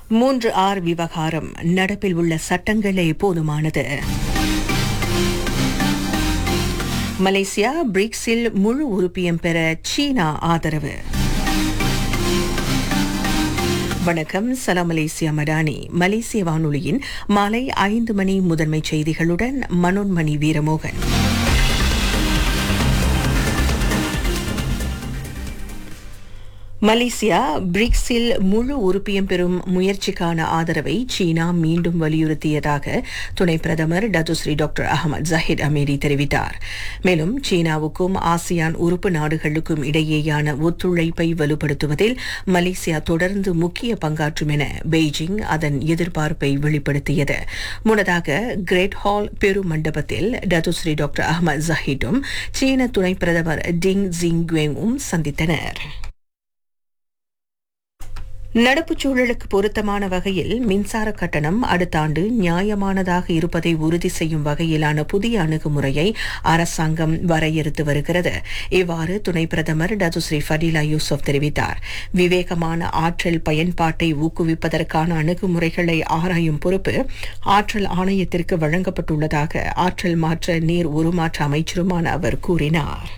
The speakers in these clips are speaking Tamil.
மூன்று ஆர் விவகாரம் நடப்பில் உள்ள சட்டங்களே போதுமானது மலேசியா பிரிக்ஸில் முழு உறுப்பியம் பெற சீனா ஆதரவு வணக்கம் சலாம் மலேசியா மடானி மலேசிய வானொலியின் மாலை ஐந்து மணி முதன்மை செய்திகளுடன் மனோன்மணி வீரமோகன் மலேசியா பிரிக்ஸில் முழு உறுப்பியம் பெறும் முயற்சிக்கான ஆதரவை சீனா மீண்டும் வலியுறுத்தியதாக துணை பிரதமர் Datuk Seri doctor Ahmad Zahid Hamidi தெரிவித்தார் மேலும் சீனாவுக்கும் ஆசியான் உறுப்பு நாடுகளுக்கும் இடையேயான ஒத்துழைப்பை வலுப்படுத்துவதில் மலேசியா தொடர்ந்து முக்கிய பங்காற்றும் என பெய்ஜிங் அதன் எதிர்பார்ப்பை வெளிப்படுத்தியது முன்னதாக கிரேட் ஹால் பெரு மண்டபத்தில் டத்துஸ்ரீ டாக்டர் அகமது ஜஹிடும் சீன துணை பிரதமர் டிங் ஜிங்வேவும் சந்தித்தனர் நடப்புச் சூழலுக்கு பொருத்தமான வகையில் மின்சார கட்டணம் அடுத்த ஆண்டு நியாயமானதாக இருப்பதை உறுதி செய்யும் வகையிலான புதிய அணுகுமுறையை அரசாங்கம் வரையறுத்து வருகிறது இவ்வாறு துணை பிரதமர் டதுஸ்ரீ ஃபடிலா யூசுப் தெரிவித்தார் விவேகமான ஆற்றல் பயன்பாட்டை ஊக்குவிப்பதற்கான அணுகுமுறைகளை ஆராயும் பொறுப்பு ஆற்றல் ஆணையத்திற்கு வழங்கப்பட்டுள்ளதாக ஆற்றல் மாற்ற நீர் உருமாற்ற அமைச்சருமான அவர் கூறினார்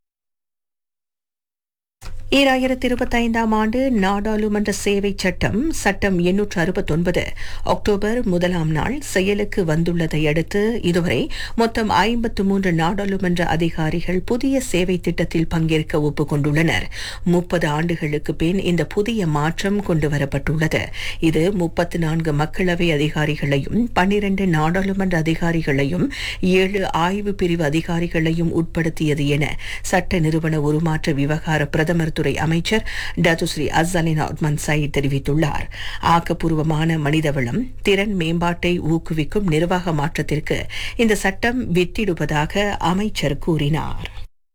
ஈராயிரத்தி இருபத்தைந்தாம் ஆண்டு நாடாளுமன்ற சேவை சட்டம் சட்டம் எண்ணூற்று அறுபத்தொன்பது அக்டோபர் முதலாம் நாள் செயலுக்கு வந்துள்ளதை அடுத்து இதுவரை மொத்தம் ஐம்பத்து மூன்று நாடாளுமன்ற அதிகாரிகள் புதிய சேவை திட்டத்தில் பங்கேற்க ஒப்புக்கொண்டுள்ளனர் முப்பது ஆண்டுகளுக்கு பின் இந்த புதிய மாற்றம் கொண்டுவரப்பட்டுள்ளது இது முப்பத்து நான்கு மக்களவை அதிகாரிகளையும் பன்னிரண்டு நாடாளுமன்ற அதிகாரிகளையும் ஏழு ஆய்வு பிரிவு அதிகாரிகளையும் உட்படுத்தியது என சட்ட நிறுவன உருமாற்ற விவகார பிரதமர் துறை அமைச்சர் டத்துஸ்ரீ அஸ்ஸலின் அட்மன் சயீத் தெரிவித்துள்ளார் ஆக்கப்பூர்வமான மனிதவளம் திறன் மேம்பாட்டை ஊக்குவிக்கும் நிர்வாக மாற்றத்திற்கு இந்த சட்டம் வித்திடுவதாக அமைச்சர் கூறினார்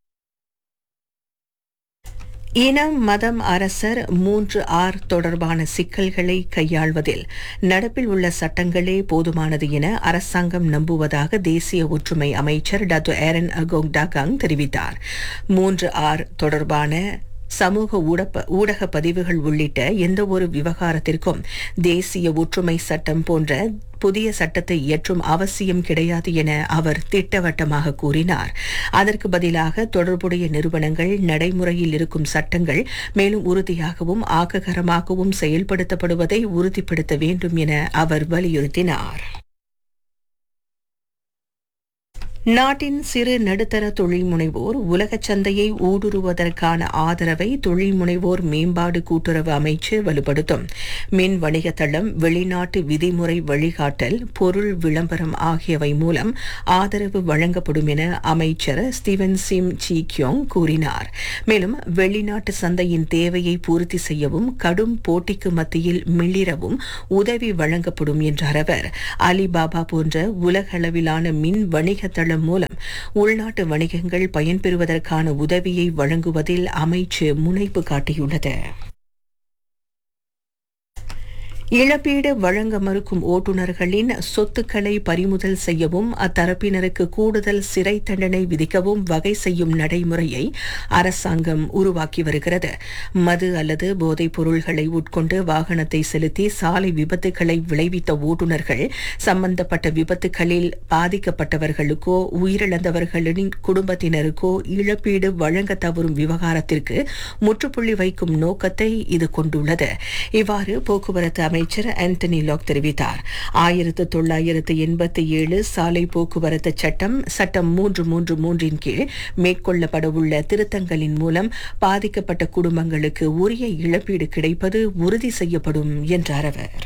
இனம் மதம் அரசர் மூன்று ஆர் தொடர்பான சிக்கல்களை கையாள்வதில் நடப்பில் உள்ள சட்டங்களே போதுமானது என அரசாங்கம் நம்புவதாக தேசிய ஒற்றுமை அமைச்சர் டாக்டர் ஏரன் அகோங் டாகாங் தெரிவித்தார் மூன்று ஆர் தொடர்பான சமூக ஊடக பதிவுகள் உள்ளிட்ட எந்த ஒரு விவகாரத்திற்கும் தேசிய ஒற்றுமை சட்டம் போன்ற புதிய சட்டத்தை இயற்றும் அவசியம் கிடையாது என அவர் திட்டவட்டமாக கூறினார் அதற்கு பதிலாக தொடர்புடைய நிறுவனங்கள் நடைமுறையில் இருக்கும் சட்டங்கள் மேலும் உறுதியாகவும் ஆக்ககரமாகவும் செயல்படுத்தப்படுவதை உறுதிப்படுத்த வேண்டும் என அவர் வலியுறுத்தினார் நாட்டின் சிறு நடுத்தர தொழில் முனைவோர் உலக சந்தையை ஊடுருவதற்கான ஆதரவை தொழில் முனைவோர் மேம்பாடு கூட்டுறவு அமைச்சு வலுப்படுத்தும் மின் வணிக தளம் வெளிநாட்டு விதிமுறை வழிகாட்டல் பொருள் விளம்பரம் ஆகியவை மூலம் ஆதரவு வழங்கப்படும் என அமைச்சர் ஸ்டீவன் சிம் சி கியோங் கூறினார் மேலும் வெளிநாட்டு சந்தையின் தேவையை பூர்த்தி செய்யவும் கடும் போட்டிக்கு மத்தியில் மிளிரவும் உதவி வழங்கப்படும் என்றார் அவர் அலிபாபா போன்ற உலகளவிலான மின் வணிக தளம் மூலம் உள்நாட்டு வணிகங்கள் பயன்பெறுவதற்கான உதவியை வழங்குவதில் அமைச்சு முனைப்பு காட்டியுள்ளது இழப்பீடு வழங்க மறுக்கும் ஓட்டுநர்களின் சொத்துக்களை பறிமுதல் செய்யவும் அத்தரப்பினருக்கு கூடுதல் சிறை தண்டனை விதிக்கவும் வகை செய்யும் நடைமுறையை அரசாங்கம் உருவாக்கி வருகிறது மது அல்லது போதைப் பொருள்களை உட்கொண்டு வாகனத்தை செலுத்தி சாலை விபத்துக்களை விளைவித்த ஓட்டுநர்கள் சம்பந்தப்பட்ட விபத்துகளில் பாதிக்கப்பட்டவர்களுக்கோ உயிரிழந்தவர்களின் குடும்பத்தினருக்கோ இழப்பீடு வழங்க தவறும் விவகாரத்திற்கு முற்றுப்புள்ளி வைக்கும் நோக்கத்தை இது கொண்டுள்ளது இவ்வாறு போக்குவரத்து அமைச்சர் ஆண்டனி லாக் தெரிவித்தார் ஆயிரத்து தொள்ளாயிரத்து எண்பத்தி ஏழு சாலை போக்குவரத்து சட்டம் சட்டம் மூன்று மூன்று மூன்றின் கீழ் மேற்கொள்ளப்படவுள்ள திருத்தங்களின் மூலம் பாதிக்கப்பட்ட குடும்பங்களுக்கு உரிய இழப்பீடு கிடைப்பது உறுதி செய்யப்படும் என்றார் அவர்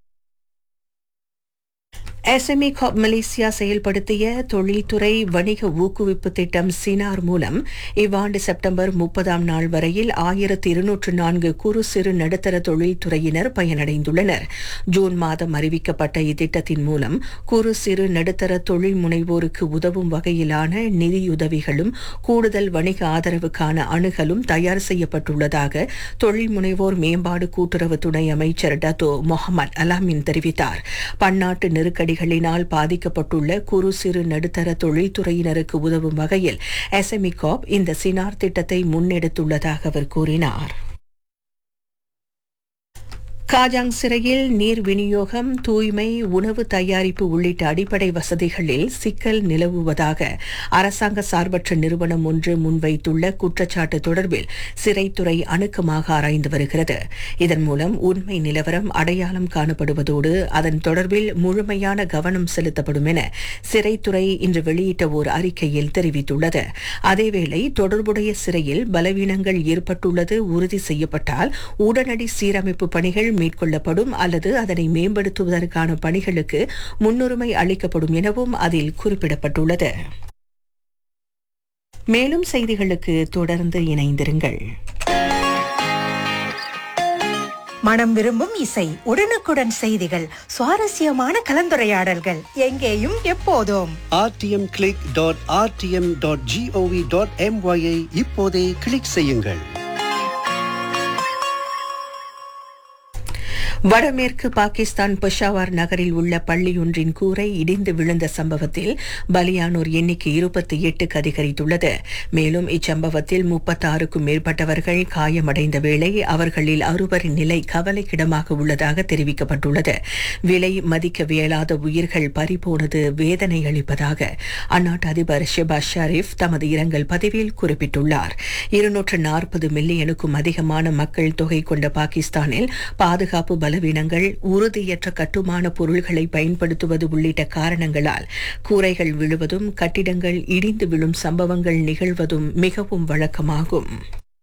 எஸ்எம்இ காப் மலேசியா செயல்படுத்திய தொழில்துறை வணிக ஊக்குவிப்பு திட்டம் சினார் மூலம் இவ்வாண்டு செப்டம்பர் முப்பதாம் நாள் வரையில் ஆயிரத்தி இருநூற்று நான்கு குறு சிறு நடுத்தர தொழில்துறையினர் பயனடைந்துள்ளனர் ஜூன் மாதம் அறிவிக்கப்பட்ட இத்திட்டத்தின் மூலம் குறு சிறு நடுத்தர தொழில் முனைவோருக்கு உதவும் வகையிலான நிதியுதவிகளும் கூடுதல் வணிக ஆதரவுக்கான அணுகலும் தயார் செய்யப்பட்டுள்ளதாக தொழில் முனைவோர் மேம்பாடு கூட்டுறவு துணை அமைச்சர் டத்தோ முகமது அலாமின் தெரிவித்தார் பன்னாட்டு நெருக்கடி நெருக்கடிகளினால் பாதிக்கப்பட்டுள்ள குறு சிறு நடுத்தர தொழில்துறையினருக்கு உதவும் வகையில் எஸ்எம்இ காப் இந்த சினார் திட்டத்தை முன்னெடுத்துள்ளதாக அவர் கூறினார் காஜாங் சிறையில் நீர் விநியோகம் தூய்மை உணவு தயாரிப்பு உள்ளிட்ட அடிப்படை வசதிகளில் சிக்கல் நிலவுவதாக அரசாங்க சார்பற்ற நிறுவனம் ஒன்று முன்வைத்துள்ள குற்றச்சாட்டு தொடர்பில் சிறைத்துறை அணுக்கமாக ஆராய்ந்து வருகிறது இதன் மூலம் உண்மை நிலவரம் அடையாளம் காணப்படுவதோடு அதன் தொடர்பில் முழுமையான கவனம் செலுத்தப்படும் என சிறைத்துறை இன்று வெளியிட்ட ஓர் அறிக்கையில் தெரிவித்துள்ளது அதேவேளை தொடர்புடைய சிறையில் பலவீனங்கள் ஏற்பட்டுள்ளது உறுதி செய்யப்பட்டால் உடனடி சீரமைப்பு பணிகள் மேற்கொள்ளப்படும் அல்லது அதனை மேம்படுத்துவதற்கான பணிகளுக்கு முன்னுரிமை அளிக்கப்படும் எனவும் அதில் குறிப்பிடப்பட்டுள்ளது மேலும் செய்திகளுக்கு தொடர்ந்து இணைந்திருங்கள் மனம் விரும்பும் இசை உடனுக்குடன் செய்திகள் சுவாரஸ்யமான கலந்துரையாடல்கள் எங்கேயும் எப்போதும் rtmclick.rtm.gov.my ஐ இப்போதே கிளிக் செய்யுங்கள் வடமேற்கு பாகிஸ்தான் பெஷாவர் நகரில் உள்ள பள்ளியொன்றின் கூரை இடிந்து விழுந்த சம்பவத்தில் பலியானோர் எண்ணிக்கை இருபத்தி எட்டுக்கு அதிகரித்துள்ளது மேலும் இச்சம்பவத்தில் முப்பத்தாறுக்கும் மேற்பட்டவர்கள் காயமடைந்த வேளை அவர்களில் அறுவரின் நிலை கவலைக்கிடமாக உள்ளதாக தெரிவிக்கப்பட்டுள்ளது விலை மதிக்கவியலாத உயிர்கள் பறிபோனது வேதனை அளிப்பதாக அந்நாட்டு அதிபர் ஷெபாஸ் ஷரீப் தமது இரங்கல் பதிவில் குறிப்பிட்டுள்ளார் இருநூற்று நாற்பது மில்லியனுக்கும் அதிகமான மக்கள் தொகை கொண்ட பாகிஸ்தானில் பாதுகாப்பு பலவீனங்கள் உறுதியற்ற கட்டுமான பொருள்களை பயன்படுத்துவது உள்ளிட்ட காரணங்களால் கூரைகள் விழுவதும் கட்டிடங்கள் இடிந்து விழும் சம்பவங்கள் நிகழ்வதும் மிகவும் வழக்கமாகும்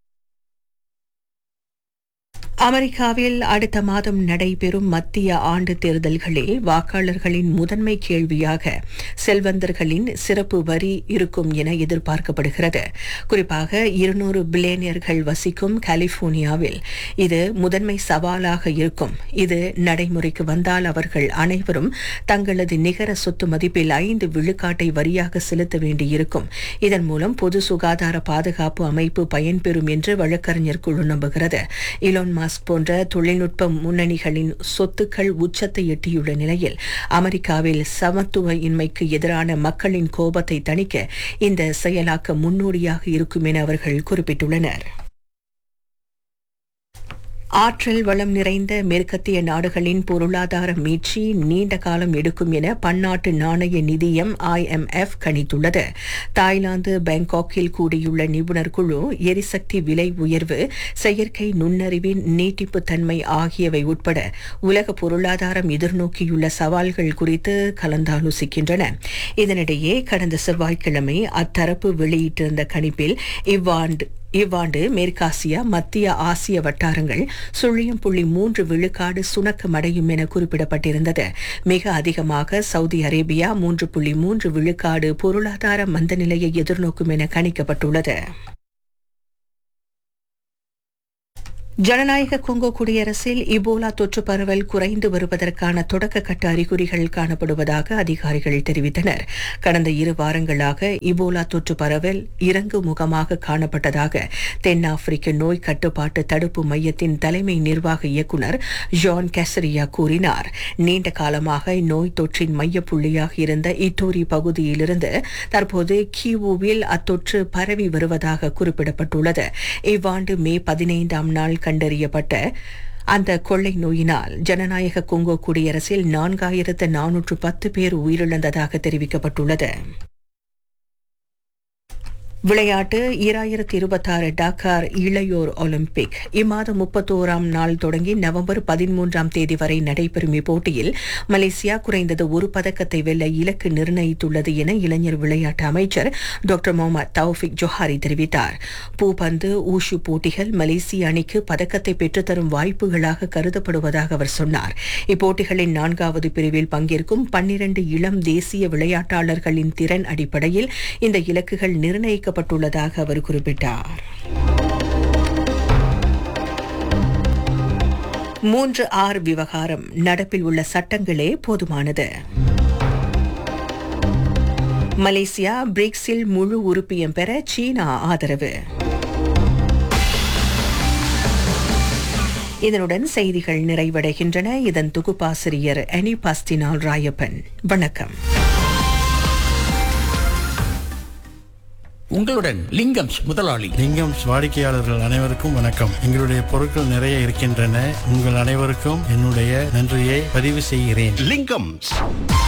அமெரிக்காவில் அடுத்த மாதம் நடைபெறும் மத்திய ஆண்டு தேர்தல்களில் வாக்காளர்களின் முதன்மை கேள்வியாக செல்வந்தர்களின் சிறப்பு வரி இருக்கும் என எதிர்பார்க்கப்படுகிறது குறிப்பாக இருநூறு பில்லியனியர்கள் வசிக்கும் கலிபோர்னியாவில் இது முதன்மை சவாலாக இருக்கும் இது நடைமுறைக்கு வந்தால் அவர்கள் அனைவரும் தங்களது நிகர சொத்து மதிப்பில் ஐந்து விழுக்காட்டை வரியாக செலுத்த வேண்டியிருக்கும் இதன் மூலம் பொது சுகாதார பாதுகாப்பு அமைப்பு பயன்பெறும் என்று வழக்கறிஞர் குழு நம்புகிறது இலோன் மாஸ்க் போன்ற தொழில்நுட்ப முன்னணிகளின் சொத்துக்கள் உச்சத்தை எட்டியுள்ள நிலையில் அமெரிக்காவில் சமத்துவ இன்மைக்கு எதிரான மக்களின் கோபத்தை தணிக்க இந்த செயலாக்க முன்னோடியாக இருக்கும் என அவர்கள் குறிப்பிட்டுள்ளனர் ஆற்றல் வளம் நிறைந்த மேற்கத்திய நாடுகளின் பொருளாதார மீட்சி நீண்ட காலம் எடுக்கும் என பன்னாட்டு நாணய நிதியம் ஐஎம்எஃப் கணித்துள்ளது தாய்லாந்து பாங்காக்கில் கூடியுள்ள நிபுணர் குழு எரிசக்தி விலை உயர்வு செயற்கை நுண்ணறிவின் நீட்டிப்பு தன்மை ஆகியவை உட்பட உலக பொருளாதாரம் எதிர்நோக்கியுள்ள சவால்கள் குறித்து கலந்தாலோசிக்கின்றன இதனிடையே கடந்த செவ்வாய்க்கிழமை அத்தரப்பு வெளியிட்டிருந்த கணிப்பில் இவ்வாண்டு இவ்வாண்டு மேற்காசியா மத்திய ஆசிய வட்டாரங்கள் சுழியம் புள்ளி மூன்று விழுக்காடு சுணக்கமடையும் என குறிப்பிடப்பட்டிருந்தது மிக அதிகமாக சவுதி அரேபியா மூன்று புள்ளி மூன்று விழுக்காடு பொருளாதார மந்த நிலையை எதிர்நோக்கும் என கணிக்கப்பட்டுள்ளது ஜனநாயக கொங்கோ குடியரசில் இபோலா தொற்று பரவல் குறைந்து வருவதற்கான தொடக்க கட்ட அறிகுறிகள் காணப்படுவதாக அதிகாரிகள் தெரிவித்தனர் கடந்த இரு வாரங்களாக இபோலா தொற்று பரவல் இறங்கு முகமாக காணப்பட்டதாக தென்னாப்பிரிக்க நோய் கட்டுப்பாட்டு தடுப்பு மையத்தின் தலைமை நிர்வாக இயக்குநர் ஜான் கேசரியா கூறினார் நீண்ட காலமாக இந்நோய் தொற்றின் மையப்புள்ளியாக இருந்த இட்டோரி பகுதியிலிருந்து தற்போது கியூவில் அத்தொற்று பரவி வருவதாக குறிப்பிடப்பட்டுள்ளது இவ்வாண்டு மே பதினைந்தாம் நாள் கண்டறியப்பட்ட அந்த கொள்ளை நோயினால் ஜனநாயக கொங்கோ குடியரசில் நான்காயிரத்து நானூற்று பத்து பேர் உயிரிழந்ததாக தெரிவிக்கப்பட்டுள்ளது விளையாட்டு ஈராயிரத்தி இருபத்தாறு டாக்கார் இளையோர் ஒலிம்பிக் இம்மாதம் முப்பத்தோராம் நாள் தொடங்கி நவம்பர் பதிமூன்றாம் தேதி வரை நடைபெறும் இப்போட்டியில் மலேசியா குறைந்தது ஒரு பதக்கத்தை வெல்ல இலக்கு நிர்ணயித்துள்ளது என இளைஞர் விளையாட்டு அமைச்சர் டாக்டர் முகமது தௌஃபிக் ஜொஹாரி தெரிவித்தார் பூப்பந்து ஊஷு போட்டிகள் மலேசிய அணிக்கு பதக்கத்தை பெற்றுத்தரும் வாய்ப்புகளாக கருதப்படுவதாக அவர் சொன்னார் இப்போட்டிகளின் நான்காவது பிரிவில் பங்கேற்கும் பன்னிரண்டு இளம் தேசிய விளையாட்டாளர்களின் திறன் அடிப்படையில் இந்த இலக்குகள் நிர்ணயிக்க அறிவிக்கப்பட்டுள்ளதாக அவர் குறிப்பிட்டார் மூன்று ஆர் விவகாரம் நடப்பில் உள்ள சட்டங்களே போதுமானது மலேசியா பிரிக்ஸில் முழு உறுப்பியம் பெற சீனா ஆதரவு இதனுடன் செய்திகள் நிறைவடைகின்றன இதன் தொகுப்பாசிரியர் அனி பாஸ்தினால் ராயப்பன் வணக்கம் உங்களுடன் லிங்கம்ஸ் முதலாளி லிங்கம் வாடிக்கையாளர்கள் அனைவருக்கும் வணக்கம் எங்களுடைய பொருட்கள் நிறைய இருக்கின்றன உங்கள் அனைவருக்கும் என்னுடைய நன்றியை பதிவு செய்கிறேன் லிங்கம்ஸ்